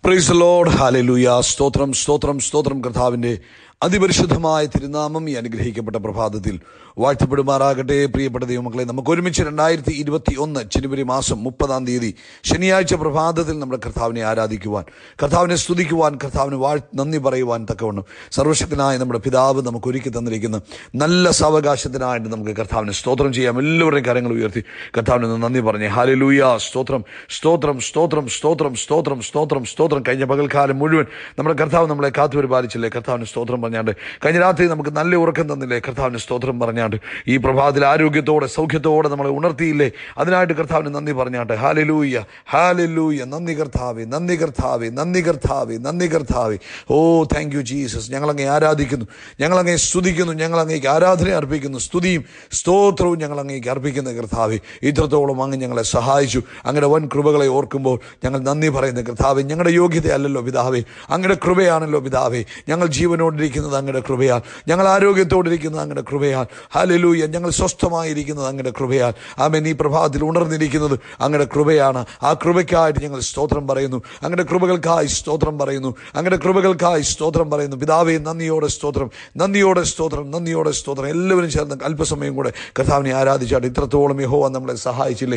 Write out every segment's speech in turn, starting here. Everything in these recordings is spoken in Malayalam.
പ്രൈസ് ലോഡ് ഹാലലൂയ സ്തോത്രം സ്തോത്രം സ്തോത്രം കർത്താവിന്റെ അതിപരിശുദ്ധമായ തിരുനാമം ഈ അനുഗ്രഹിക്കപ്പെട്ട പ്രഭാതത്തിൽ വാഴ്ത്തപ്പെടുമാറാകട്ടെ പ്രിയപ്പെട്ട ദൈവമക്കളെ നമുക്ക് ഒരുമിച്ച് രണ്ടായിരത്തി ഇരുപത്തി ഒന്ന് ജനുവരി മാസം മുപ്പതാം തീയതി ശനിയാഴ്ച പ്രഭാതത്തിൽ നമ്മുടെ കർത്താവിനെ ആരാധിക്കുവാൻ കർത്താവിനെ സ്തുതിക്കുവാൻ കർത്താവിന് വാഴ് നന്ദി പറയുവാൻ തക്കവണ്ണം സർവശക്തനായ നമ്മുടെ പിതാവ് നമുക്ക് ഒരുക്കി തന്നിരിക്കുന്ന നല്ല സാവകാശത്തിനായിട്ട് നമുക്ക് കർത്താവിനെ സ്തോത്രം ചെയ്യാം എല്ലാവരുടെയും കാര്യങ്ങൾ ഉയർത്തി കർത്താവിന് ഒന്ന് നന്ദി പറഞ്ഞേ ഹാലലൂയ സ്തോത്രം സ്തോത്രം സ്തോത്രം സ്തോത്രം സ്തോത്രം സ്തോത്രം സ്തോത്രം കഴിഞ്ഞ പകൽക്കാലം മുഴുവൻ നമ്മുടെ കർത്താവ് നമ്മളെ കാത്തുപരിപാലിച്ചില്ലേ കർത്താവിന് സ്തോത്രം പറഞ്ഞാണ്ട് കഴിഞ്ഞ രാത്രി നമുക്ക് നല്ല ഉറക്കം തന്നില്ലേ കർത്താവിന് സ്തോത്രം പറഞ്ഞാണ്ട് ഈ പ്രഭാതത്തിൽ ആരോഗ്യത്തോടെ സൗഖ്യത്തോടെ നമ്മളെ ഉണർത്തിയില്ലേ അതിനായിട്ട് കർത്താവിന് നന്ദി പറഞ്ഞാണ്ട് ഹാലലൂയ ഹാലലൂയ നന്ദി കർത്താവെ നന്ദി കർത്താവെ നന്ദി കർത്താവെ നന്ദി കർത്താവെ ഓ താങ്ക് യു ജീസസ് ഞങ്ങളങ്ങേ ആരാധിക്കുന്നു ഞങ്ങളങ്ങേ സ്തുതിക്കുന്നു ഞങ്ങളങ്ങേക്ക് ആരാധന അർപ്പിക്കുന്നു സ്തുതിയും സ്തോത്രവും ഞങ്ങൾ അങ്ങേക്ക് അർപ്പിക്കുന്ന കർത്താവെ ഇത്രത്തോളം അങ്ങ് ഞങ്ങളെ സഹായിച്ചു അങ്ങയുടെ വൻ കൃപകളെ ഓർക്കുമ്പോൾ ഞങ്ങൾ നന്ദി പറയുന്ന കർത്താവെ ഞങ്ങളുടെ യോഗ്യതയല്ലല്ലോ പിതാവേ അങ്ങയുടെ കൃപയാണല്ലോ പിതാവേ ഞങ്ങൾ ജീവനോടിരിക്കുന്നത് അങ്ങയുടെ കൃപയാൽ ഞങ്ങൾ ആരോഗ്യത്തോടിരിക്കുന്നത് അങ്ങയുടെ കൃപയാൽ ഹലലൂയ ഞങ്ങൾ സ്വസ്ഥമായിരിക്കുന്നത് അങ്ങയുടെ കൃപയാൽ ആമേൻ ഈ പ്രഭാതത്തിൽ ഉണർന്നിരിക്കുന്നത് അങ്ങയുടെ കൃപയാണ് ആ കൃപയ്ക്കായിട്ട് ഞങ്ങൾ സ്തോത്രം പറയുന്നു അങ്ങയുടെ കൃപകൾക്കായി സ്തോത്രം പറയുന്നു അങ്ങയുടെ കൃപകൾക്കായി സ്തോത്രം പറയുന്നു പിതാവേ നന്ദിയോടെ സ്തോത്രം നന്ദിയോടെ സ്തോത്രം നന്ദിയോടെ സ്തോത്രം എല്ലാവരും ചേർന്ന് അല്പസമയം കൂടെ കർത്താവിനെ ആരാധിച്ചാട്ട് ഇത്രത്തോളം യഹോവ നമ്മളെ സഹായിച്ചില്ലേ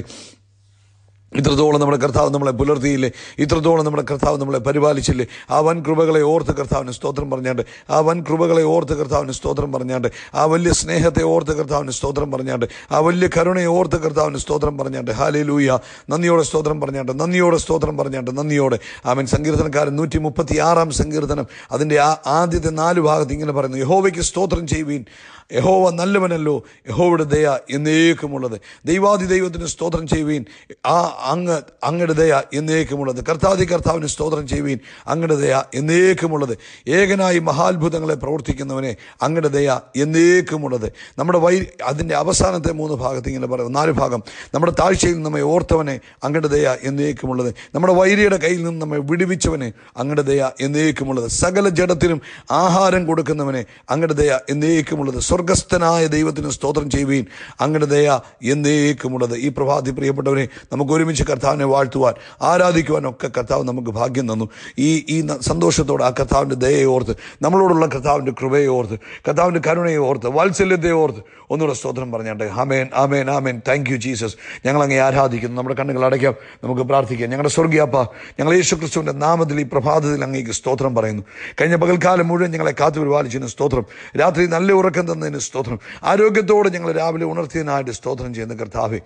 ഇത്രത്തോളം നമ്മുടെ കർത്താവ് നമ്മളെ പുലർത്തിയില്ലേ ഇത്രത്തോളം നമ്മുടെ കർത്താവ് നമ്മളെ പരിപാലിച്ചില്ലേ ആ വൻ കൃപകളെ ഓർത്ത് കർത്താവിന് സ്തോത്രം പറഞ്ഞാണ്ട് ആ വൻ കൃപകളെ ഓർത്ത് കർത്താവിന് സ്തോത്രം പറഞ്ഞാണ്ട് ആ വലിയ സ്നേഹത്തെ ഓർത്ത് കർത്താവിന് സ്തോത്രം പറഞ്ഞാണ്ട് ആ വലിയ കരുണയെ ഓർത്ത് കർത്താവിന് സ്തോത്രം പറഞ്ഞാണ്ട് ഹാലേ ലൂയ നന്ദിയോടെ സ്തോത്രം പറഞ്ഞാണ്ട് നന്ദിയോടെ സ്തോത്രം പറഞ്ഞാണ്ട് നന്ദിയോടെ അവൻ സങ്കീർത്തനക്കാരൻ നൂറ്റി മുപ്പത്തി ആറാം സങ്കീർത്തനം അതിൻ്റെ ആ ആദ്യത്തെ നാല് ഭാഗത്ത് ഇങ്ങനെ പറയുന്നു യഹോവയ്ക്ക് സ്തോത്രം ചെയ്യുവീൻ യഹോവ നല്ലവനല്ലോ യഹോവയുടെ ദയ എന്നേക്കുമുള്ളത് ദൈവാദി ദൈവത്തിന് സ്തോത്രം ചെയ്യുവീൻ ആ അങ്ങ് അങ്ങയുടെ ദയ എന്നേക്കുമുള്ളത് കർത്താദി കർത്താവിന് സ്തോത്രം ചെയ്യുവീൻ അങ്ങയുടെ ദയ എന്നേക്കുമുള്ളത് ഏകനായി മഹാത്ഭുതങ്ങളെ പ്രവർത്തിക്കുന്നവനെ അങ്ങയുടെ ദയ എന്നേക്കുമുള്ളത് നമ്മുടെ വൈ അതിൻ്റെ അവസാനത്തെ മൂന്ന് ഭാഗത്ത് ഇങ്ങനെ പറയും നാല് ഭാഗം നമ്മുടെ താഴ്ചയിൽ നമ്മെ ഓർത്തവനെ അങ്ങയുടെ ദയ എന്നേക്കുമുള്ളത് നമ്മുടെ വൈരിയുടെ കയ്യിൽ നിന്ന് നമ്മെ വിടുവിച്ചവനെ അങ്ങയുടെ ദയ എന്നേക്കുമുള്ളത് സകല ജഡത്തിനും ആഹാരം കൊടുക്കുന്നവനെ അങ്ങയുടെ ദയ എന്നേക്കുമുള്ളത് സ്വർഗസ്ഥനായ ദൈവത്തിന് സ്തോത്രം ചെയ്യുവീൻ അങ്ങയുടെ ദയ എന്നേക്കുമുള്ളത് ഈ പ്രഭാതി പ്രിയപ്പെട്ടവരെ നമുക്ക് ഒരുമിച്ച് കർത്താവിനെ വാഴ്ത്തുവാൻ ആരാധിക്കുവാൻ ഒക്കെ കർത്താവ് നമുക്ക് ഭാഗ്യം തന്നു ഈ ഈ ന- സന്തോഷത്തോടെ ആ കർത്താവിൻ്റെ ദയയെ ഓർത്ത് നമ്മളോടുള്ള കർത്താവിൻ്റെ കൃപയെ ഓർത്ത് കർത്താവിൻ്റെ കരുണയെ ഓർത്ത് വാത്സല്യത്തെ ഓർത്ത് ഒന്നുകൂടെ സ്തോത്രം പറഞ്ഞാട്ടെ ആമേൻ ആമേൻ ആമേൻ താങ്ക് യു ജീസസ് ഞങ്ങൾ അങ്ങേ ആരാധിക്കുന്നു നമ്മുടെ കണ്ണുകൾ അടയ്ക്കാം നമുക്ക് പ്രാർത്ഥിക്കാം ഞങ്ങളുടെ സ്വർഗീയപ്പ ഞങ്ങൾ യേശു ക്രിസ്തുവിൻ്റെ നാമത്തിൽ ഈ പ്രഭാതത്തിൽ അങ്ങേക്ക് സ്തോത്രം പറയുന്നു കഴിഞ്ഞ പകൽക്കാലം മുഴുവൻ ഞങ്ങളെ കാത്തു പരിപാലിച്ചതിന് സ്തോത്രം രാത്രി നല്ല ഉറക്കം തന്നതിന് സ്തോത്രം ആരോഗ്യത്തോടെ ഞങ്ങൾ രാവിലെ ഉണർത്തിയതിനായിട്ട് സ്തോത്രം ചെയ്യുന്ന കർത്താവെ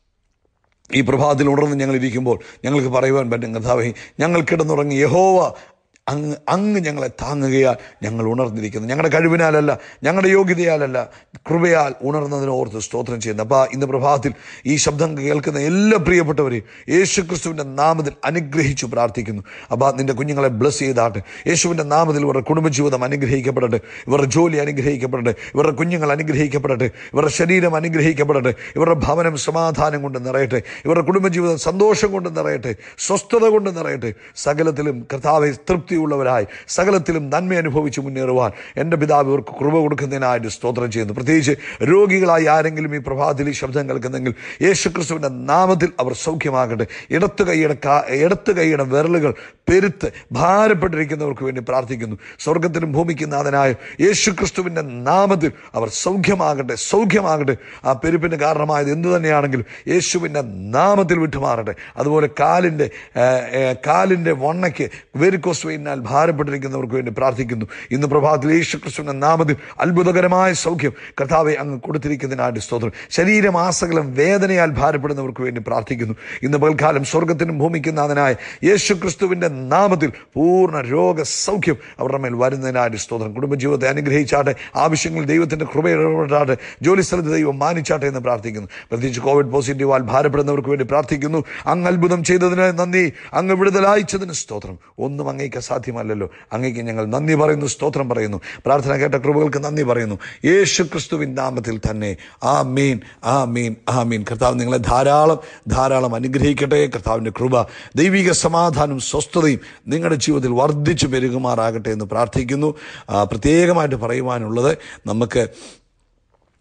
ഈ പ്രഭാതത്തിൽ ഉണർന്ന് ഞങ്ങൾ ഇരിക്കുമ്പോൾ ഞങ്ങൾക്ക് പറയുവാൻ പറ്റും കർത്താവേ ഞങ്ങൾ കിടന്നുറങ്ങി യഹോവ അങ്ങ് അങ്ങ് ഞങ്ങളെ താങ്ങുകയാൽ ഞങ്ങൾ ഉണർന്നിരിക്കുന്നു ഞങ്ങളുടെ കഴിവിനാലല്ല ഞങ്ങളുടെ യോഗ്യതയാലല്ല കൃപയാൽ ഉണർന്നതിനെ ഓർത്ത് സ്തോത്രം ചെയ്യുന്നു അപ്പോൾ ഇന്ന് പ്രഭാതത്തിൽ ഈ ശബ്ദം കേൾക്കുന്ന എല്ലാ പ്രിയപ്പെട്ടവരെയും യേശു ക്രിസ്തുവിൻ്റെ നാമത്തിൽ അനുഗ്രഹിച്ചു പ്രാർത്ഥിക്കുന്നു അപ്പോൾ നിന്റെ കുഞ്ഞുങ്ങളെ ബ്ലസ് ചെയ്താട്ടെ യേശുവിൻ്റെ നാമത്തിൽ ഇവരുടെ കുടുംബജീവിതം അനുഗ്രഹിക്കപ്പെടട്ടെ ഇവരുടെ ജോലി അനുഗ്രഹിക്കപ്പെടട്ടെ ഇവരുടെ കുഞ്ഞുങ്ങൾ അനുഗ്രഹിക്കപ്പെടട്ടെ ഇവരുടെ ശരീരം അനുഗ്രഹിക്കപ്പെടട്ടെ ഇവരുടെ ഭവനം സമാധാനം കൊണ്ട് നിറയട്ടെ ഇവരുടെ കുടുംബജീവിതം സന്തോഷം കൊണ്ട് നിറയട്ടെ സ്വസ്ഥത കൊണ്ട് നിറയട്ടെ സകലത്തിലും കർത്താവെ തൃപ്തിയുള്ളവരായി സകലത്തിലും നന്മ അനുഭവിച്ച് മുന്നേറുവാൻ എൻ്റെ പിതാവ് ഇവർക്ക് കൃപ കൊടുക്കുന്നതിനായിട്ട് സ്തോത്രം ചെയ്യുന്നു പ്രത്യേകിച്ച് രോഗികളായി ആരെങ്കിലും ഈ പ്രഭാതത്തിൽ ഈ ശബ്ദം കേൾക്കുന്നെങ്കിൽ യേശു ക്രിസ്തുവിൻ്റെ നാമത്തിൽ അവർ സൗഖ്യമാകട്ടെ ഇടത്ത് കൈയുടെ കാ ഇടത്ത് കൈയുടെ വിരലുകൾ പെരുത്ത് ഭാരപ്പെട്ടിരിക്കുന്നവർക്ക് വേണ്ടി പ്രാർത്ഥിക്കുന്നു സ്വർഗത്തിലും ഭൂമിക്കും നാഥനായ യേശു ക്രിസ്തുവിൻ്റെ നാമത്തിൽ അവർ സൗഖ്യമാകട്ടെ സൗഖ്യമാകട്ടെ ആ പെരുപ്പിന് കാരണമായത് എന്തു തന്നെയാണെങ്കിലും യേശുവിൻ്റെ നാമത്തിൽ വിട്ടുമാറട്ടെ അതുപോലെ കാലിൻ്റെ ആ, ആ, കാലിൻ്റെ വണ്ണയ്ക്ക് വെരിക്കോസ് വെയിനാൽ ഭാരപ്പെട്ടിരിക്കുന്നവർക്ക് വേണ്ടി പ്രാർത്ഥിക്കുന്നു ഇന്ന് പ്രഭാതത്തിൽ യേശു ക്രിസ്തുവിൻ്റെ നാമത്തിൽ അത്ഭുതകരമായ സൗഖ്യം കർത്താവെ അങ്ങ് കൊടുത്തിരിക്കുന്നതിനായിട്ട് സ്തോത്രം ശരീരമാസകലം വേദനയാൽ ഭാരപ്പെടുന്നവർക്ക് വേണ്ടി പ്രാർത്ഥിക്കുന്നു ഇന്ന് പകൽക്കാലം സ്വർഗത്തിനും ഭൂമിക്കും നാഥനായ യേശു ക്രിസ്തുവിൻ്റെ നാമത്തിൽ പൂർണ്ണ രോഗസൗഖ്യം അവരുടെ മേൽ വരുന്നതിനായിട്ട് സ്തോത്രം കുടുംബജീവിതത്തെ അനുഗ്രഹിച്ചാട്ടെ ആവശ്യങ്ങൾ ദൈവത്തിൻ്റെ കൃപ ഇടപെട്ടാട്ടെ ജോലി സ്ഥലത്ത് ദൈവം മാനിച്ചാട്ടെ എന്ന് പ്രാർത്ഥിക്കുന്നു പ്രത്യേകിച്ച് കോവിഡ് പോസിറ്റീവാൽ ഭാരപ്പെടുന്നവർക്ക് വേണ്ടി പ്രാർത്ഥിക്കുന്നു അങ്ങ് അത്ഭുതം ചെയ്തതിന് നന്ദി അങ്ങ് വിടുതലയച്ചതിന് സ്തോത്രം ഒന്നും അങ്ങേക്ക് അസാധ്യമല്ലല്ലോ അങ്ങേക്ക് ഞങ്ങൾ നന്ദി പറയുന്നു സ്തോത്രം പറയുന്നു പ്രാർത്ഥന കേട്ട കൃപകൾക്ക് നന്ദി പറയുന്നു യേശു ക്രിസ്തുവിൻ നാമത്തിൽ തന്നെ ആ മീൻ ആ മീൻ ആ മീൻ കർത്താവ് നിങ്ങളെ ധാരാളം ധാരാളം അനുഗ്രഹിക്കട്ടെ കർത്താവിൻ്റെ കൃപ ദൈവിക സമാധാനം സ്വസ്ഥതയും നിങ്ങളുടെ ജീവിതത്തിൽ വർദ്ധിച്ചു പെരുകുമാറാകട്ടെ എന്ന് പ്രാർത്ഥിക്കുന്നു ആ, പ്രത്യേകമായിട്ട് പറയുവാനുള്ളത് നമുക്ക്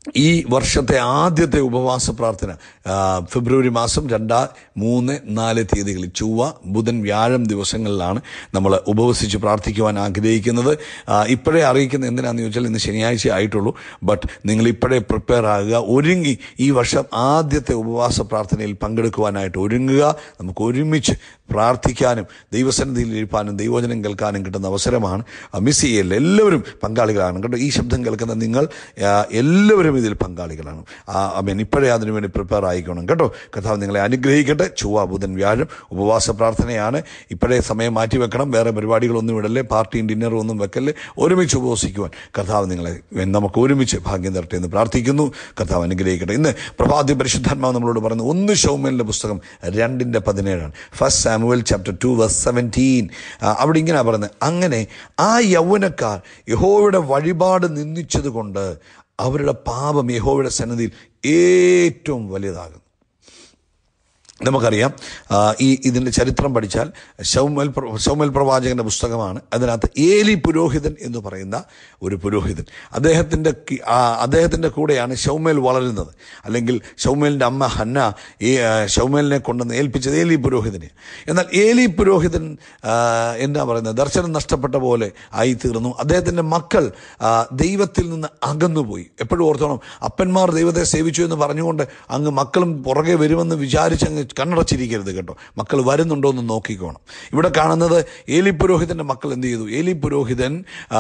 ഈ വർഷത്തെ ആദ്യത്തെ ഉപവാസ പ്രാർത്ഥന ആ, ഫെബ്രുവരി മാസം രണ്ടാ മൂന്ന് നാല് തീയതികളിൽ ചൊവ്വ ബുധൻ വ്യാഴം ദിവസങ്ങളിലാണ് നമ്മൾ ഉപവസിച്ച് പ്രാർത്ഥിക്കുവാൻ ആഗ്രഹിക്കുന്നത് ആ, ഇപ്പോഴേ അറിയിക്കുന്ന എന്തിനാണെന്ന് ചോദിച്ചാൽ ഇന്ന് ശനിയാഴ്ച ആയിട്ടുള്ളൂ ബട്ട് നിങ്ങൾ ഇപ്പോഴേ പ്രിപ്പയർ ആകുക ഒരുങ്ങി ഈ വർഷം ആദ്യത്തെ ഉപവാസ പ്രാർത്ഥനയിൽ പങ്കെടുക്കുവാനായിട്ട് ഒരുങ്ങുക നമുക്ക് ഒരുമിച്ച് പ്രാർത്ഥിക്കാനും ദൈവസന്നിധിയിൽ ഇരിപ്പാനും ദൈവവചനം കേൾക്കാനും കിട്ടുന്ന അവസരമാണ് ആ, മിസ് ചെയ്യല്ല എല്ലാവരും പങ്കാളികളാണ് കേട്ടോ ഈ ശബ്ദം കേൾക്കുന്ന നിങ്ങൾ ആ, എല്ലാവരും ഇതിൽ പങ്കാളികളാണ് ഐ മീൻ ഇപ്പോഴേ അതിനുവേണ്ടി പ്രിപ്പയർ ആയിക്കണം കേട്ടോ കർത്താവ് നിങ്ങളെ അനുഗ്രഹിക്കട്ടെ ചൊവ്വ ബുധൻ വ്യാഴം ഉപവാസ പ്രാർത്ഥനയാണ് ഇപ്പോഴേ സമയം മാറ്റി വെക്കണം വേറെ പരിപാടികളൊന്നും ഇടല്ലേ പാർട്ടിയും ഡിന്നറും ഒന്നും വെക്കല്ലേ ഒരുമിച്ച് ഉപവസിക്കുവാൻ കർത്താവ് നിങ്ങളെ നമുക്ക് ഒരുമിച്ച് ഭാഗ്യം തരട്ടെ എന്ന് പ്രാർത്ഥിക്കുന്നു കർത്താവ് അനുഗ്രഹിക്കട്ടെ ഇന്ന് പ്രഭാതി പരിശുദ്ധാത്മാവ് നമ്മളോട് പറയുന്നത് ഒന്ന് ഷൗമേലിന്റെ പുസ്തകം രണ്ടിന്റെ പതിനേഴാണ് first Samuel chapter two verse seventeen അവിടെ ഇങ്ങനെ പറയുന്നത് അങ്ങനെ ആ യൗവനക്കാർ യഹോവയുടെ വഴിപാട് നിന്ദിച്ചത് കൊണ്ട് അവരുടെ പാപം യഹോവയുടെ സന്നിധിയിൽ ഏറ്റവും വലുതാകുന്നു നമുക്കറിയാം ആ, ഈ ഇതിൻ്റെ ചരിത്രം പഠിച്ചാൽ ശൗമൽ പ്ര- ശൗമൽ പ്രവാചകന്റെ പുസ്തകമാണ് അതിനകത്ത് ഏലി പുരോഹിതൻ എന്ന് പറയുന്ന ഒരു പുരോഹിതൻ അദ്ദേഹത്തിൻ്റെ കി- ആ, അദ്ദേഹത്തിൻ്റെ കൂടെയാണ് ശൗമേൽ വളരുന്നത് അല്ലെങ്കിൽ ശൗമേലിൻ്റെ അമ്മ ഹന്ന ഈ ആ, ശൗമേലിനെ കൊണ്ടുവന്ന് ഏൽപ്പിച്ചത് ഏലി പുരോഹിതനെ എന്നാൽ ഏലി പുരോഹിതൻ ആ, എന്താ പറയുന്നത് ദർശനം നഷ്ടപ്പെട്ട പോലെ ആയി തീർന്നു അദ്ദേഹത്തിൻ്റെ മക്കൾ ആ, ദൈവത്തിൽ നിന്ന് അകന്നുപോയി എപ്പോഴും ഓർത്തോണം അപ്പന്മാർ ദൈവത്തെ സേവിച്ചു എന്ന് പറഞ്ഞുകൊണ്ട് അങ്ങ് മക്കളും പുറകെ വരുമെന്ന് വിചാരിച്ച് അങ്ങ് കണ്ണടച്ചിരിക്കരുത് കേട്ടോ മക്കൾ വരുന്നുണ്ടോ എന്ന് നോക്കിക്കോണം ഇവിടെ കാണുന്നത് ഏലി പുരോഹിതന്റെ മക്കൾ എന്ത് ചെയ്തു ഏലി പുരോഹിതൻ ആ,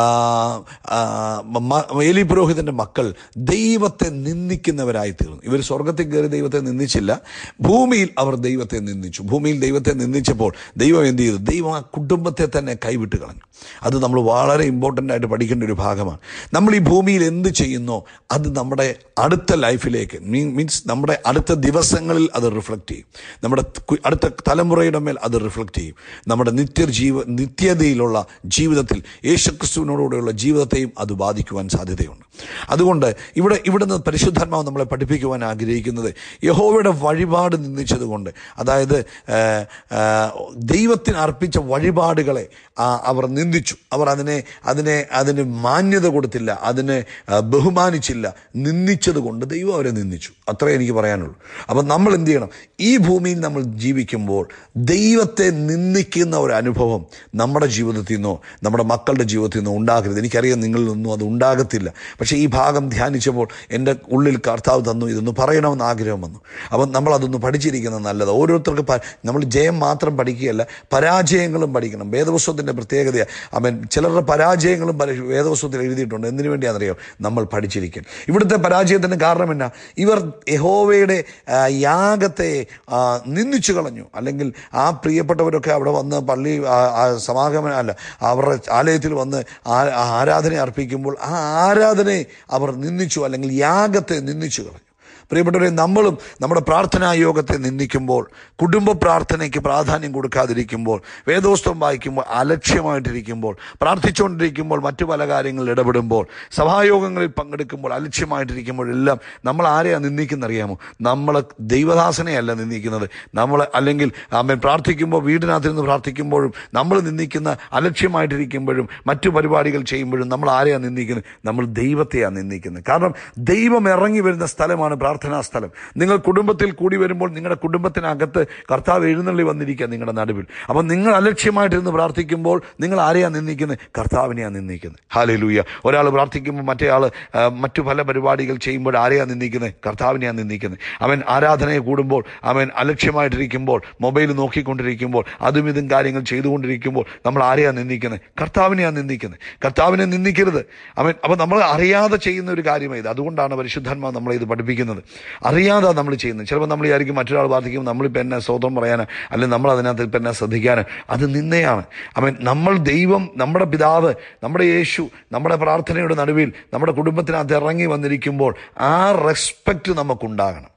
ആ, മ- ഏലി പുരോഹിതന്റെ മക്കൾ ദൈവത്തെ നിന്ദിക്കുന്നവരായി തീർന്നു ഇവർ സ്വർഗത്തിൽ കയറി ദൈവത്തെ നിന്ദിച്ചില്ല ഭൂമിയിൽ അവർ ദൈവത്തെ നിന്ദിച്ചു ഭൂമിയിൽ ദൈവത്തെ നിന്ദിച്ചപ്പോൾ ദൈവം എന്ത് ചെയ്തു ദൈവം ആ കുടുംബത്തെ തന്നെ കൈവിട്ട് കളഞ്ഞു അത് നമ്മൾ വളരെ ഇമ്പോർട്ടൻ്റ് ആയിട്ട് പഠിക്കേണ്ട ഒരു ഭാഗമാണ് നമ്മൾ ഈ ഭൂമിയിൽ എന്ത് ചെയ്യുന്നോ അത് നമ്മുടെ അടുത്ത ലൈഫിലേക്ക് മീൻസ് നമ്മുടെ അടുത്ത ദിവസങ്ങളിൽ അത് റിഫ്ലക്റ്റ് ചെയ്യും നമ്മുടെ കു- അടുത്ത തലമുറയുടെ മേൽ അത് റിഫ്ലക്റ്റ് ചെയ്യും നമ്മുടെ നിത്യ ജീവ നിത്യതയിലുള്ള ജീവിതത്തിൽ യേശുക്രിസ്തുവിനോടുകൂടെയുള്ള ജീവിതത്തെയും അത് ബാധിക്കുവാൻ സാധ്യതയുണ്ട് അതുകൊണ്ട് ഇവിടെ ഇവിടുന്ന് പരിശുദ്ധാത്മാവ് നമ്മളെ പഠിപ്പിക്കുവാൻ ആഗ്രഹിക്കുന്നത് യഹോവയുടെ വഴിപാട് നിന്ദിച്ചതുകൊണ്ട് അതായത് ആ, ആ, ദൈവത്തിന് അർപ്പിച്ച വഴിപാടുകളെ ആ, അവർ നിന്ദിച്ചു അവർ അതിനെ അതിനെ അതിന് മാന്യത കൊടുത്തില്ല അതിനെ ആ, ബഹുമാനിച്ചില്ല നിന്ദിച്ചത് കൊണ്ട് ദൈവം അവരെ നിന്ദിച്ചു അത്രേ എനിക്ക് പറയാനുള്ളൂ അപ്പം നമ്മൾ എന്ത് ചെയ്യണം ഈ ഭൂമിയിൽ നമ്മൾ ജീവിക്കുമ്പോൾ ദൈവത്തെ നിന്ദിക്കുന്ന ഒരു അനുഭവം നമ്മുടെ ജീവിതത്തിൽ നിന്നോ നമ്മുടെ മക്കളുടെ ജീവിതത്തിൽ നിന്നോ ഉണ്ടാകരുത് എനിക്കറിയാം നിങ്ങളിൽ നിന്നും അത് ഉണ്ടാകത്തില്ല പക്ഷേ ഈ ഭാഗം ധ്യാനിച്ചപ്പോൾ എൻ്റെ ഉള്ളിൽ കർത്താവ് തന്നു ഇതൊന്ന് പറയണമെന്ന് ആഗ്രഹം വന്നു അപ്പം നമ്മൾ അതൊന്ന് പഠിച്ചിരിക്കുന്നത് നല്ലത് ഓരോരുത്തർക്ക് പ- നമ്മൾ ജയം മാത്രം പഠിക്കുകയല്ല പരാജയങ്ങളും പഠിക്കണം വേദപുസ്തകത്തിൻ്റെ പ്രത്യേകത അവൻ ചിലരുടെ പരാജയങ്ങളും പരി- വേദപുസ്തകത്തിൽ എഴുതിയിട്ടുണ്ട് എന്തിനു വേണ്ടിയാണെന്നറിയോ നമ്മൾ പഠിച്ചിരിക്കാൻ ഇവിടുത്തെ പരാജയത്തിന് കാരണം എന്നാ ഇവർ യഹോവയുടെ ആ, യാഗത്തെ ആ, നിന്ദിച്ചു കളഞ്ഞു അല്ലെങ്കിൽ ആ പ്രിയപ്പെട്ടവരൊക്കെ അവിടെ വന്ന് പള്ളി ആ, ആ, സമാഗമന അല്ല അവരുടെ ആലയത്തിൽ വന്ന് ആ- ആ ആരാധന അർപ്പിക്കുമ്പോൾ ആ ആരാധനയെ അവർ നിന്ദിച്ചു അല്ലെങ്കിൽ യാഗത്തെ നിന്ദിച്ചു കളഞ്ഞു പ്രിയപ്പെട്ടവരെ നമ്മളും നമ്മുടെ പ്രാർത്ഥനാ യോഗത്തെ നിന്ദിക്കുമ്പോൾ കുടുംബ പ്രാർത്ഥനയ്ക്ക് പ്രാധാന്യം കൊടുക്കാതിരിക്കുമ്പോൾ വേദോസ്തം വായിക്കുമ്പോൾ അലക്ഷ്യമായിട്ടിരിക്കുമ്പോൾ പ്രാർത്ഥിച്ചുകൊണ്ടിരിക്കുമ്പോൾ മറ്റു പല കാര്യങ്ങളിൽ ഇടപെടുമ്പോൾ സഭായോഗങ്ങളിൽ പങ്കെടുക്കുമ്പോൾ അലക്ഷ്യമായിട്ടിരിക്കുമ്പോഴെല്ലാം നമ്മൾ ആരെയാണ് നിന്ദിക്കുന്നറിയാമോ നമ്മൾ ദൈവദാസനെയല്ല നിന്ദിക്കുന്നത് നമ്മൾ അല്ലെങ്കിൽ അമ്മ പ്രാർത്ഥിക്കുമ്പോൾ വീടിനകത്തിരുന്ന് പ്രാർത്ഥിക്കുമ്പോഴും നമ്മൾ നിന്ദിക്കുന്ന അലക്ഷ്യമായിട്ടിരിക്കുമ്പോഴും മറ്റു പരിപാടികൾ ചെയ്യുമ്പോഴും നമ്മൾ ആരെയാണ് നിന്ദിക്കുന്നത് നമ്മൾ ദൈവത്തെയാണ് നിന്ദിക്കുന്നത് കാരണം ദൈവം ഇറങ്ങി വരുന്ന സ്ഥലമാണ് പ്രാർത്ഥനാ സ്ഥലം നിങ്ങൾ കുടുംബത്തിൽ കൂടി വരുമ്പോൾ നിങ്ങളുടെ കുടുംബത്തിനകത്ത് കർത്താവ് എഴുന്നള്ളി വന്നിരിക്കുക നിങ്ങളുടെ നടുവിൽ അപ്പം നിങ്ങൾ അലക്ഷ്യമായിട്ടിരുന്ന് പ്രാർത്ഥിക്കുമ്പോൾ നിങ്ങൾ ആരെയാണ് നിന്ദിക്കുന്നത് കർത്താവിനെയാണ് നിന്ദിക്കുന്നത് ഹാലേ ലൂയ ഒരാൾ പ്രാർത്ഥിക്കുമ്പോൾ മറ്റേ ആൾ മറ്റു പല പരിപാടികൾ ചെയ്യുമ്പോൾ ആരെയാണ് നിന്ദിക്കുന്നത് കർത്താവിനെയാണ് നിന്ദിക്കുന്നത് അവൻ ആരാധനയെ കൂടുമ്പോൾ അവൻ അലക്ഷ്യമായിട്ടിരിക്കുമ്പോൾ മൊബൈൽ നോക്കിക്കൊണ്ടിരിക്കുമ്പോൾ അതും ഇതും കാര്യങ്ങൾ ചെയ്തുകൊണ്ടിരിക്കുമ്പോൾ നമ്മൾ ആരെയാണ് നിന്ദിക്കുന്നത് കർത്താവിനെയാണ് നിന്ദിക്കുന്നത് കർത്താവിനെ നിന്ദിക്കരുത് അവൻ അപ്പം നമ്മൾ അറിയാതെ ചെയ്യുന്ന ഒരു കാര്യമാണ് ഇത് അതുകൊണ്ടാണ് പരിശുദ്ധാത്മാവ് നമ്മളെ ഇത് പഠിപ്പിക്കുന്നത് അറിയാതെ നമ്മൾ ചെയ്യുന്നത് ചിലപ്പോൾ നമ്മൾ വിചാരിക്കും മറ്റൊരാൾ പ്രാർത്ഥിക്കുമ്പോൾ നമ്മളിപ്പോൾ എന്നെ സ്വതം പറയാനോ അല്ലെങ്കിൽ നമ്മൾ അതിനകത്ത് ഇപ്പം എന്നെ ശ്രദ്ധിക്കാനോ അത് നിന്നയാണ് അവൻ നമ്മൾ ദൈവം നമ്മുടെ പിതാവ് നമ്മുടെ യേശു നമ്മുടെ പ്രാർത്ഥനയുടെ നടുവിൽ നമ്മുടെ കുടുംബത്തിനകത്ത് ഇറങ്ങി വന്നിരിക്കുമ്പോൾ ആ റെസ്പെക്റ്റ് നമുക്കുണ്ടാകണം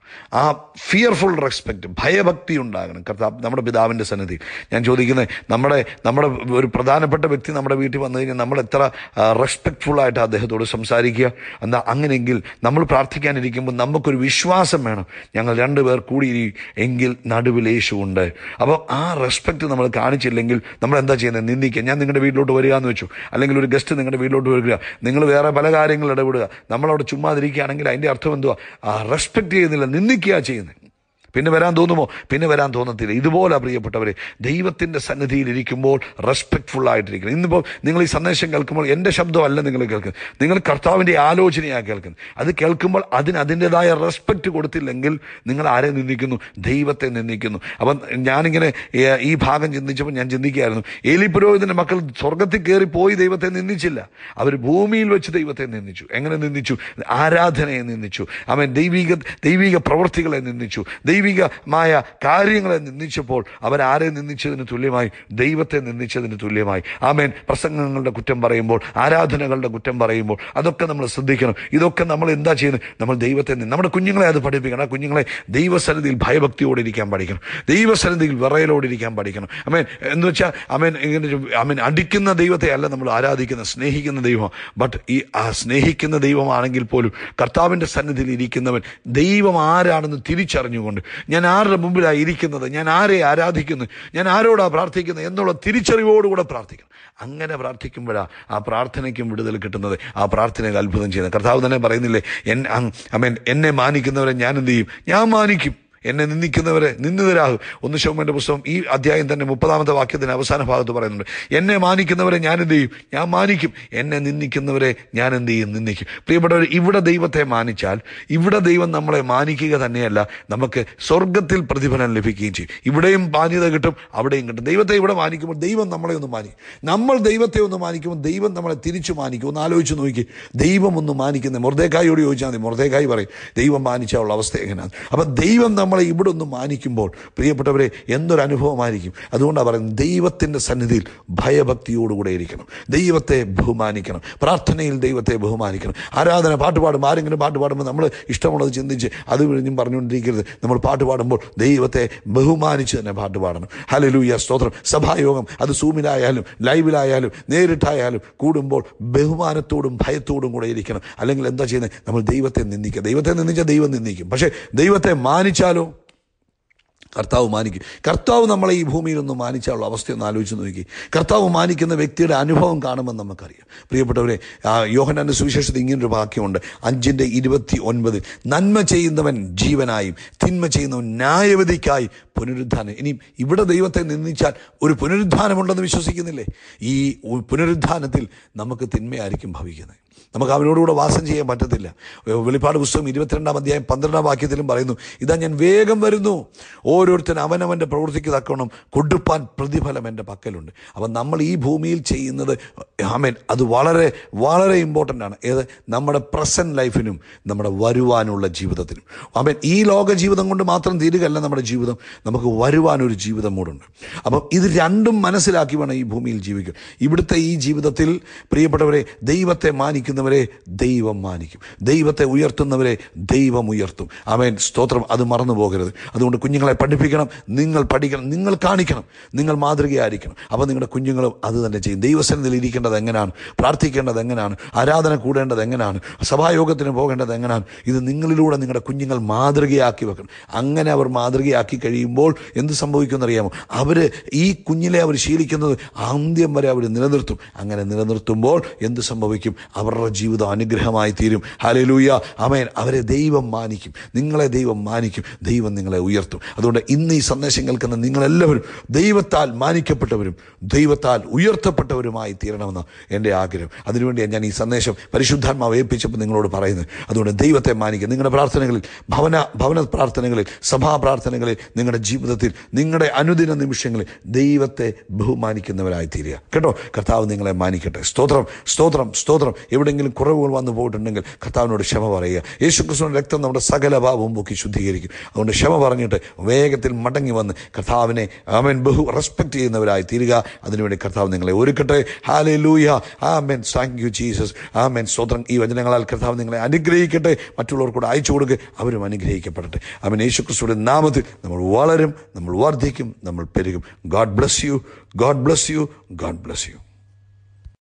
ആ ഫിയർഫുൾ റെസ്പെക്റ്റ് ഭയഭക്തി ഉണ്ടാകണം കർത്താവ് നമ്മുടെ പിതാവിൻ്റെ സന്നിധി ഞാൻ ചോദിക്കുന്നത് നമ്മുടെ നമ്മുടെ ഒരു പ്രധാനപ്പെട്ട വ്യക്തി നമ്മുടെ വീട്ടിൽ വന്നു കഴിഞ്ഞാൽ നമ്മൾ എത്ര റെസ്പെക്ട്ഫുൾ ആയിട്ട് അദ്ദേഹത്തോട് സംസാരിക്കുക എന്താ അങ്ങനെയെങ്കിൽ നമ്മൾ പ്രാർത്ഥിക്കാനിരിക്കുമ്പോൾ നമുക്കൊരു വിശ്വാസം വേണം ഞങ്ങൾ രണ്ടുപേർ കൂടി എങ്കിൽ നടുവിൽ യേശുണ്ട് അപ്പോൾ ആ റെസ്പെക്റ്റ് നമ്മൾ കാണിച്ചില്ലെങ്കിൽ നമ്മൾ എന്താ ചെയ്യുന്നത് നിന്ദിക്കുക ഞാൻ നിങ്ങളുടെ വീട്ടിലോട്ട് വരിക എന്ന് വെച്ചു അല്ലെങ്കിൽ ഒരു ഗസ്റ്റ് നിങ്ങളുടെ വീട്ടിലോട്ട് വരിക നിങ്ങൾ വേറെ പല കാര്യങ്ങൾ ഇടപെടുക നമ്മളവിടെ ചുമ്മാതിരിക്കുകയാണെങ്കിൽ അതിൻ്റെ അർത്ഥം എന്തുവാ ആ റെസ്പെക്റ്റ് ചെയ്യുന്നില്ല നിന്ദിക്കുക ചെയ്യുന്നത് പിന്നെ വരാൻ തോന്നുമോ പിന്നെ വരാൻ തോന്നത്തില്ല ഇതുപോലെ പ്രിയപ്പെട്ടവരെ ദൈവത്തിൻ്റെ സന്നിധിയിൽ ഇരിക്കുമ്പോൾ റെസ്പെക്ട്ഫുൾ ആയിട്ടിരിക്കണം ഇന്നിപ്പോൾ നിങ്ങൾ ഈ സന്ദേശം കേൾക്കുമ്പോൾ എൻ്റെ ശബ്ദമല്ല നിങ്ങൾ കേൾക്കുന്നത് നിങ്ങൾ കർത്താവിൻ്റെ ആലോചനയാണ് കേൾക്കുന്നത് അത് കേൾക്കുമ്പോൾ അതിന് അതിൻ്റെതായ റെസ്പെക്റ്റ് കൊടുത്തില്ലെങ്കിൽ നിങ്ങൾ ആരെ നിന്ദിക്കുന്നു ദൈവത്തെ നിന്ദിക്കുന്നു അപ്പം ഞാനിങ്ങനെ ഏ, ഈ ഭാഗം ചിന്തിച്ചപ്പോൾ ഞാൻ ചിന്തിക്കുകയായിരുന്നു ഏലി പുരോഹിതൻ്റെ മക്കൾ സ്വർഗത്തിൽ കയറി പോയി ദൈവത്തെ നിന്ദിച്ചില്ല അവർ ഭൂമിയിൽ വെച്ച് ദൈവത്തെ നിന്ദിച്ചു എങ്ങനെ നിന്ദിച്ചു ആരാധനയെ നിന്ദിച്ചു അവൻ ദൈവിക ദൈവിക പ്രവൃത്തികളെ നിന്ദിച്ചു ദൈവികമായ കാര്യങ്ങളെ നിന്ദിച്ചപ്പോൾ അവരാരെ നിന്ദിച്ചതിന് തുല്യമായി ദൈവത്തെ നിന്ദിച്ചതിന് തുല്യമായി ആമേൻ പ്രസംഗങ്ങളുടെ കുറ്റം പറയുമ്പോൾ ആരാധനകളുടെ കുറ്റം പറയുമ്പോൾ അതൊക്കെ നമ്മൾ ശ്രദ്ധിക്കണം ഇതൊക്കെ നമ്മൾ എന്താ ചെയ്യുന്നത് നമ്മൾ ദൈവത്തെ നി- നമ്മുടെ കുഞ്ഞുങ്ങളെ അത് പഠിപ്പിക്കണം ആ കുഞ്ഞുങ്ങളെ ദൈവസന്നിധിയിൽ ഭയഭക്തിയോടെ ഇരിക്കാൻ പഠിക്കണം ദൈവസന്നിധിയിൽ വിറയലോടെ ഇരിക്കാൻ പഠിക്കണം അമേൻ എന്ന് വെച്ചാൽ അമേൻ ഇങ്ങനെ ഒരു- അമേൻ അടിക്കുന്ന ദൈവത്തെ അല്ല നമ്മൾ ആരാധിക്കുന്ന സ്നേഹിക്കുന്ന ദൈവം ബട്ട് ഈ ആ സ്നേഹിക്കുന്ന ദൈവമാണെങ്കിൽ പോലും കർത്താവിൻ്റെ സന്നിധിയിൽ ഇരിക്കുന്നവൻ ദൈവം ആരാണെന്ന് തിരിച്ചറിഞ്ഞുകൊണ്ട് ഞാൻ ആരുടെ മുമ്പിലാണ് ഇരിക്കുന്നത് ഞാൻ ആരെ ആരാധിക്കുന്നു ഞാൻ ആരോടാണ് പ്രാർത്ഥിക്കുന്നത് എന്നുള്ള തിരിച്ചറിവോടുകൂടെ പ്രാർത്ഥിക്കണം അങ്ങനെ പ്രാർത്ഥിക്കുമ്പോഴാണ് ആ പ്രാർത്ഥനയ്ക്കും വിടുതൽ കിട്ടുന്നത് ആ പ്രാർത്ഥനയ്ക്ക് അത്ഭുതം ചെയ്യുന്നത് കർത്താവ് തന്നെ പറയുന്നില്ലേ എൻ അമേൻ എന്നെ മാനിക്കുന്നവരെ ഞാൻ എന്ത് ചെയ്യും ഞാൻ മാനിക്കും എന്നെ നിന്ദിക്കുന്നവരെ നിന്ദിതരാകും ഒന്ന് ശോമന്റെ പുസ്തകം ഈ അധ്യായം തന്നെ മുപ്പതാമത്തെ വാക്യത്തിന് അവസാന ഭാഗത്ത് പറയുന്നുണ്ട് എന്നെ മാനിക്കുന്നവരെ ഞാൻ എന്ത് ചെയ്യും ഞാൻ മാനിക്കും എന്നെ നിന്ദിക്കുന്നവരെ ഞാൻ എന്ത് ചെയ്യും നിന്ദിക്കും പ്രിയപ്പെട്ടവർ ഇവിടെ ദൈവത്തെ മാനിച്ചാൽ ഇവിടെ ദൈവം നമ്മളെ മാനിക്കുക തന്നെയല്ല നമുക്ക് സ്വർഗത്തിൽ പ്രതിഫലം ലഭിക്കുകയും ചെയ്യും ഇവിടെയും മാന്യത കിട്ടും അവിടെയും കിട്ടും ദൈവത്തെ ഇവിടെ മാനിക്കുമ്പോൾ ദൈവം നമ്മളെ ഒന്ന് മാനിക്കും നമ്മൾ ദൈവത്തെ ഒന്ന് മാനിക്കുമ്പോൾ ദൈവം നമ്മളെ തിരിച്ചു മാനിക്കും ഒന്ന് ആലോചിച്ച് നോക്കി ദൈവം ഒന്ന് മാനിക്കുന്നത് മൊർദേക്കായോട് ചോദിച്ചാൽ മതി മൊർദേക്കായി പറയും ദൈവം മാനിച്ചാലുള്ള അവസ്ഥ എങ്ങനെയാണ് അപ്പം ദൈവം നമ്മളെ ഇവിടെ ഒന്ന് മാനിക്കുമ്പോൾ പ്രിയപ്പെട്ടവരെ എന്തൊരു അനുഭവമായിരിക്കും അതുകൊണ്ടാണ് പറയുന്നത് ദൈവത്തിൻ്റെ സന്നിധിയിൽ ഭയഭക്തിയോടുകൂടെ ഇരിക്കണം ദൈവത്തെ ബഹുമാനിക്കണം പ്രാർത്ഥനയിൽ ദൈവത്തെ ബഹുമാനിക്കണം ആരാധന പാട്ട് പാടുമ്പോൾ ആരെങ്കിലും പാട്ട് പാടുമ്പോൾ നമ്മൾ ഇഷ്ടമുള്ളത് ചിന്തിച്ച് അത് കഴിഞ്ഞും പറഞ്ഞുകൊണ്ടിരിക്കരുത് നമ്മൾ പാട്ട് പാടുമ്പോൾ ദൈവത്തെ ബഹുമാനിച്ച് തന്നെ പാട്ട് പാടണം ഹലലൂയ സ്തോത്രം സഭായോഗം അത് സൂമിലായാലും ലൈവിലായാലും നേരിട്ടായാലും കൂടുമ്പോൾ ബഹുമാനത്തോടും ഭയത്തോടും കൂടെ ഇരിക്കണം അല്ലെങ്കിൽ എന്താ ചെയ്യുന്നത് നമ്മൾ ദൈവത്തെ നിന്ദിക്കുക ദൈവത്തെ നിന്ദിച്ചാൽ ദൈവം നിന്ദിക്കും പക്ഷേ ദൈവത്തെ മാനിച്ചാലോ കർത്താവ് മാനിക്കും കർത്താവ് നമ്മളെ ഈ ഭൂമിയിൽ ഒന്ന് മാനിച്ചാലുള്ള അവസ്ഥയൊന്ന് ആലോചിച്ച് നോക്കി കർത്താവ് മാനിക്കുന്ന വ്യക്തിയുടെ അനുഭവം കാണുമെന്ന് നമുക്കറിയാം പ്രിയപ്പെട്ടവരെ ആ യോഹനാന്റെ സുവിശേഷത്തിൽ ഇങ്ങനൊരു വാക്യമുണ്ട് അഞ്ചിൻ്റെ ഇരുപത്തി ഒൻപതിൽ നന്മ ചെയ്യുന്നവൻ ജീവനായും തിന്മ ചെയ്യുന്നവൻ ന്യായവതിക്കായി പുനരുദ്ധാനം ഇനി ഇവിടെ ദൈവത്തെ നിന്ദിച്ചാൽ ഒരു പുനരുദ്ധാനമുണ്ടെന്ന് വിശ്വസിക്കുന്നില്ലേ ഈ പുനരുദ്ധാനത്തിൽ നമുക്ക് തിന്മയായിരിക്കും ഭവിക്കുന്നത് നമുക്ക് അവനോടുകൂടെ വാസം ചെയ്യാൻ പറ്റത്തില്ല വെളിപ്പാട് പുസ്തകം ഇരുപത്തിരണ്ടാം അധ്യായം പന്ത്രണ്ടാം വാക്യത്തിലും പറയുന്നു ഇതാ ഞാൻ വേഗം വരുന്നു ഓരോരുത്തൻ അവനവൻ്റെ പ്രവൃത്തിക്ക് തക്കവണ്ണം കൊടുപ്പാൻ പ്രതിഫലം എൻ്റെ പക്കലുണ്ട് അപ്പം നമ്മൾ ഈ ഭൂമിയിൽ ചെയ്യുന്നത് ആമേൻ അത് വളരെ വളരെ ഇമ്പോർട്ടൻ്റ് ആണ് ഏത് നമ്മുടെ പ്രസൻറ്റ് ലൈഫിനും നമ്മുടെ വരുവാനുള്ള ജീവിതത്തിനും ആമേൻ ഈ ലോക ജീവിതം കൊണ്ട് മാത്രം തീരുകയല്ല നമ്മുടെ ജീവിതം നമുക്ക് വരുവാനൊരു ജീവിതം കൂടുണ്ട് അപ്പം ഇത് രണ്ടും മനസ്സിലാക്കി വേണം ഈ ഭൂമിയിൽ ജീവിക്കുക ഇവിടുത്തെ ഈ ജീവിതത്തിൽ പ്രിയപ്പെട്ടവരെ ദൈവത്തെ മാനിക്കുന്നവരെ ദൈവം മാനിക്കും ദൈവത്തെ ഉയർത്തുന്നവരെ ദൈവം ഉയർത്തും അവൻ സ്തോത്രം അത് മറന്നു പോകരുത് അതുകൊണ്ട് കുഞ്ഞുങ്ങളെ പഠിപ്പിക്കണം നിങ്ങൾ പഠിക്കണം നിങ്ങൾ കാണിക്കണം നിങ്ങൾ മാതൃകയായിരിക്കണം അപ്പോൾ നിങ്ങളുടെ കുഞ്ഞുങ്ങളും അത് തന്നെ ചെയ്യും ദൈവസന്നിധിയിൽ ഇരിക്കേണ്ടത് എങ്ങനെയാണ് പ്രാർത്ഥിക്കേണ്ടത് എങ്ങനെയാണ് ആരാധന കൂടേണ്ടത് എങ്ങനെയാണ് സഭായോഗത്തിന് പോകേണ്ടത് എങ്ങനെയാണ് ഇത് നിങ്ങളിലൂടെ നിങ്ങളുടെ കുഞ്ഞുങ്ങൾ മാതൃകയാക്കി വെക്കണം അങ്ങനെ അവർ മാതൃകയാക്കി കഴിയുമ്പോൾ എന്ത് സംഭവിക്കുമെന്നറിയാമോ അവർ ഈ കുഞ്ഞിലെ അവർ ശീലിക്കുന്നത് അന്ത്യം വരെ അവർ നിലനിർത്തും അങ്ങനെ നിലനിർത്തുമ്പോൾ എന്ത് സംഭവിക്കും അവരുടെ ജീവിതം അനുഗ്രഹമായി തീരും ഹലലൂയ അമേൻ അവരെ ദൈവം മാനിക്കും നിങ്ങളെ ദൈവം മാനിക്കും ദൈവം നിങ്ങളെ ഉയർത്തും അതുകൊണ്ട് ഇന്ന് ഈ സന്ദേശം കേൾക്കുന്ന നിങ്ങളെല്ലാവരും ദൈവത്താൽ മാനിക്കപ്പെട്ടവരും ദൈവത്താൽ ഉയർത്തപ്പെട്ടവരുമായി തീരണമെന്ന് എൻ്റെ ആഗ്രഹം അതിനുവേണ്ടിയാണ് ഞാൻ ഈ സന്ദേശം പരിശുദ്ധാത്മാവ് ഏൽപ്പിച്ചപ്പോൾ നിങ്ങളോട് പറയുന്നത് അതുകൊണ്ട് ദൈവത്തെ മാനിക്കുക നിങ്ങളുടെ പ്രാർത്ഥനകളിൽ ഭവന ഭവന പ്രാർത്ഥനകളിൽ സഭാ പ്രാർത്ഥനകളിൽ നിങ്ങളുടെ ജീവിതത്തിൽ നിങ്ങളുടെ അനുദിന നിമിഷങ്ങളിൽ ദൈവത്തെ ബഹുമാനിക്കുന്നവരായി തീരുക കേട്ടോ കർത്താവ് നിങ്ങളെ മാനിക്കട്ടെ സ്തോത്രം സ്തോത്രം സ്തോത്രം എവിടെയെങ്കിലും കുറവുകൾ വന്നു പോയിട്ടുണ്ടെങ്കിൽ കർത്താവിനോട് ക്ഷമ പറയുക യേശു ക്രിസ്തുവിന്റെ രക്തം നമ്മുടെ സകല ഭാവവും പൊക്കി ശുദ്ധീകരിക്കും അതുകൊണ്ട് ക്ഷമ പറഞ്ഞിട്ട് വേഗം വേഗത്തിൽ മടങ്ങി വന്ന് കർത്താവിനെ ആമൻ ബഹു റെസ്പെക്ട് ചെയ്യുന്നവരായി തീരുക അതിനുവേണ്ടി കർത്താവ് നിങ്ങളെ ഒരുക്കട്ടെ ഹാലേ ലൂയ ആമൻ താങ്ക് യു ജീസസ് ആമൻ സ്വതന്ത്രം ഈ വചനങ്ങളാൽ കർത്താവ് നിങ്ങളെ അനുഗ്രഹിക്കട്ടെ മറ്റുള്ളവർ കൂടെ അയച്ചു കൊടുക്കുക അവരും അനുഗ്രഹിക്കപ്പെടട്ടെ അവൻ യേശുക്രിസ്തുവിന്റെ നാമത്തിൽ നമ്മൾ വളരും നമ്മൾ വർദ്ധിക്കും നമ്മൾ പെരുകും God bless you God bless you God bless U